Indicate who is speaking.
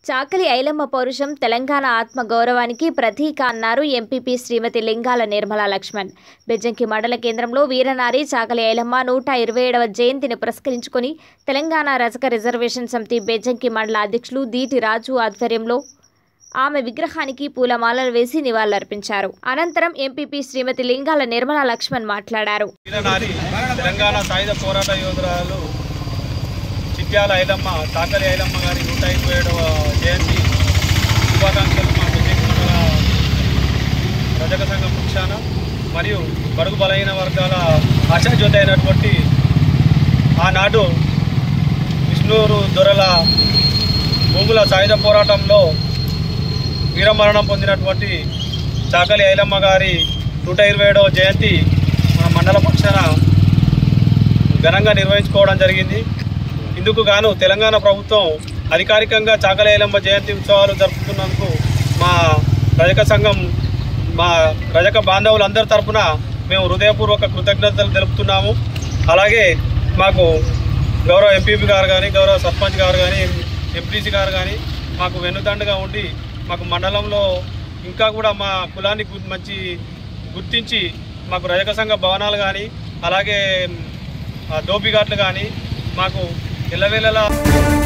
Speaker 1: చాకలి ఐలమ్మ పౌరుషం తెలంగాణ ఆత్మ గౌరవానికి ప్రతీక అన్నారు ఎంపీపీ శ్రీమతి లింగాల నిర్మలా లక్ష్మణ్ బెజ్జంకి మండల కేంద్రంలో వీరనారి చాకలి ఐలమ్మ నూట ఇరవై ఏడవ జయంతిని పురస్కరించుకొని తెలంగాణ రజక రిజర్వేషన్ సమితి బెజ్జంకి మండల అధ్యక్షులు దీటి రాజు ఆధ్వర్యంలో ఆమె విగ్రహానికి పూలమాలలు వేసి నివాళులర్పించారు అనంతరం ఎంపీపీ శ్రీమతి లింగాల నిర్మలా లక్ష్మణ్ మాట్లాడారు
Speaker 2: వీరనారి తెలంగాణ సాయుధ పోరాట యోధురాలు చిట్యాల ఐలమ్మ తాకలి ఐలమ్మ గారి నూట ఇరవై ఏడవ జయంతి శుభాకాంక్షలు మా విజయ్ మండల రజక సంఘం పక్షాన మరియు బడుగు బలహీన వర్గాల ఆశాజ్యోతి అయినటువంటి ఆనాడు విష్ణూరు దొరల భూముల సాయుధ పోరాటంలో వీరమరణం పొందినటువంటి చాకలి ఐలమ్మ గారి నూట ఇరవై ఏడవ జయంతి మన మండల పక్షాన ఘనంగా నిర్వహించుకోవడం జరిగింది ఇందుకు గాను తెలంగాణ ప్రభుత్వం అధికారికంగా చాకలి ఐలమ్మ జయంతి ఉత్సవాలు జరుపుతున్నందుకు మా రజక సంఘం మా రజక బాంధవులందరి తరపున మేము హృదయపూర్వక కృతజ్ఞతలు తెలుపుతున్నాము అలాగే మాకు గౌరవ ఎంపీపీ గారు కానీ గౌరవ సర్పంచ్ గారు కానీ ఎంపీసీ గారు కానీ మాకు వెన్నుదండగా ఉండి మాకు మండలంలో ఇంకా కూడా మా కులాన్ని గు- మంచి గుర్తించి మాకు రజక సంఘ భవనాలు కానీ అలాగే ఆ, దోపిఘాట్లు కానీ మాకు ఎల్లవేళలా